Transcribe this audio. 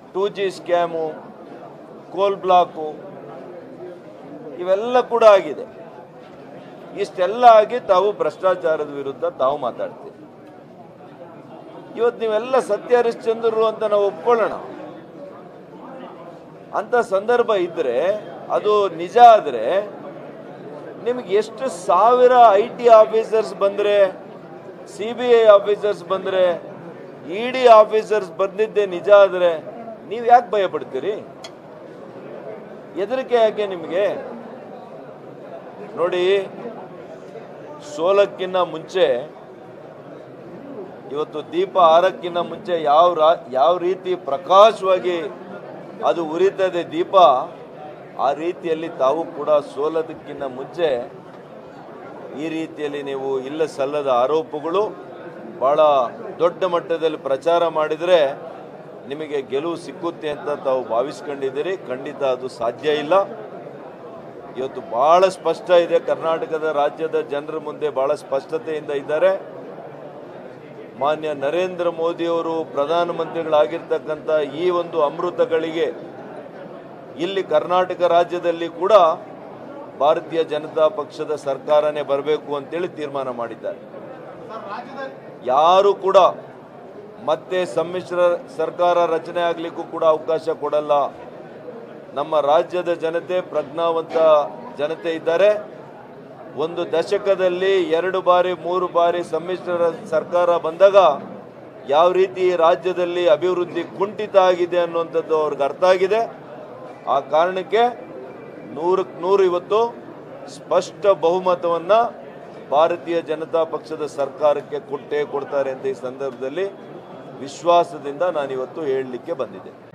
two G scam coal block ಇವೆಲ್ಲ ಕೂಡ ಆಗಿದೆ ಇಷ್ಟೆಲ್ಲ ಆಗಿ ತಾವು ಭ್ರಷ್ಟಾಚಾರದ ವಿರುದ್ಧ ತಾವು ಮಾತಾಡ್ತೀರಿ ಇವತ್ತು ನೀವೆಲ್ಲ ಸತ್ಯ ಹರಿಶ್ಚಂದ್ರರು ಅಂತ ನಾವು ಒಪ್ಕೊಳ್ಳೋಣ ಅಂತ ಸಂದರ್ಭ ಇದ್ರೆ ಅದು ನಿಜ ಆದ್ರೆ ನಿಮ್ಗೆ ಎಷ್ಟು ಸಾವಿರ ಐ ಟಿ ಆಫೀಸರ್ಸ್ ಬಂದ್ರೆ ಸಿ ಬಿ ಐ ಆಫೀಸರ್ಸ್ ಬಂದ್ರೆ ಇ ಡಿ ಆಫೀಸರ್ಸ್ ಬಂದಿದ್ದೆ ನಿಜ ಆದ್ರೆ ನೀವು ಯಾಕೆ ಭಯ ಪಡ್ತೀರಿ ಹೆದರಿಕೆ ಯಾಕೆ ನಿಮಗೆ ನೋಡಿ ಸೋಲಕ್ಕಿಂತ ಮುಂಚೆ ಇವತ್ತು ದೀಪ ಆರಕ್ಕಿಂತ ಮುಂಚೆ ಯಾವ ರಾ ಯಾವ ರೀತಿ ಪ್ರಕಾಶವಾಗಿ ಅದು ಉರಿತದೆ ದೀಪ ಆ ರೀತಿಯಲ್ಲಿ ತಾವು ಕೂಡ ಸೋಲೋದಕ್ಕಿಂತ ಮುಂಚೆ ಈ ರೀತಿಯಲ್ಲಿ ನೀವು ಇಲ್ಲ ಸಲ್ಲದ ಆರೋಪಗಳು ಭಾಳ ದೊಡ್ಡ ಮಟ್ಟದಲ್ಲಿ ಪ್ರಚಾರ ಮಾಡಿದರೆ ನಿಮಗೆ ಗೆಲುವು ಸಿಕ್ಕುತ್ತೆ ಅಂತ ತಾವು ಭಾವಿಸ್ಕೊಂಡಿದ್ದೀರಿ ಖಂಡಿತ ಅದು ಸಾಧ್ಯ ಇಲ್ಲ ಇವತ್ತು ಬಹಳ ಸ್ಪಷ್ಟ ಇದೆ ಕರ್ನಾಟಕದ ರಾಜ್ಯದ ಜನರ ಮುಂದೆ ಬಹಳ ಸ್ಪಷ್ಟತೆಯಿಂದ ಇದ್ದಾರೆ ಮಾನ್ಯ ನರೇಂದ್ರ ಮೋದಿಯವರು ಪ್ರಧಾನಮಂತ್ರಿಗಳಾಗಿರ್ತಕ್ಕಂಥ ಈ ಒಂದು ಅಮೃತಗಳಿಗೆ ಇಲ್ಲಿ ಕರ್ನಾಟಕ ರಾಜ್ಯದಲ್ಲಿ ಕೂಡ ಭಾರತೀಯ ಜನತಾ ಪಕ್ಷದ ಸರ್ಕಾರನೇ ಬರಬೇಕು ಅಂತೇಳಿ ತೀರ್ಮಾನ ಮಾಡಿದ್ದಾರೆ ಯಾರು ಕೂಡ ಮತ್ತೆ ಸಮ್ಮಿಶ್ರ ಸರ್ಕಾರ ರಚನೆ ಆಗಲಿಕ್ಕೂ ಕೂಡ ಅವಕಾಶ ಕೊಡಲ್ಲ ನಮ್ಮ ರಾಜ್ಯದ ಜನತೆ ಪ್ರಜ್ಞಾವಂತ ಜನತೆ ಇದ್ದಾರೆ ಒಂದು ದಶಕದಲ್ಲಿ ಎರಡು ಬಾರಿ ಮೂರು ಬಾರಿ ಸಮ್ಮಿಶ್ರ ಸರ್ಕಾರ ಬಂದಾಗ ಯಾವ ರೀತಿ ಈ ರಾಜ್ಯದಲ್ಲಿ ಅಭಿವೃದ್ಧಿ ಕುಂಠಿತ ಆಗಿದೆ ಅನ್ನುವಂಥದ್ದು ಅವ್ರಿಗೆ ಅರ್ಥ ಆಗಿದೆ ಆ ಕಾರಣಕ್ಕೆ ನೂರಕ್ಕೆ ನೂರು ಇವತ್ತು ಸ್ಪಷ್ಟ ಬಹುಮತವನ್ನು ಭಾರತೀಯ ಜನತಾ ಪಕ್ಷದ ಸರ್ಕಾರಕ್ಕೆ ಕೊಟ್ಟೇ ಕೊಡ್ತಾರೆ ಅಂತ ಈ ಸಂದರ್ಭದಲ್ಲಿ ವಿಶ್ವಾಸದಿಂದ ನಾನಿವತ್ತು ಹೇಳಲಿಕ್ಕೆ ಬಂದಿದ್ದೆ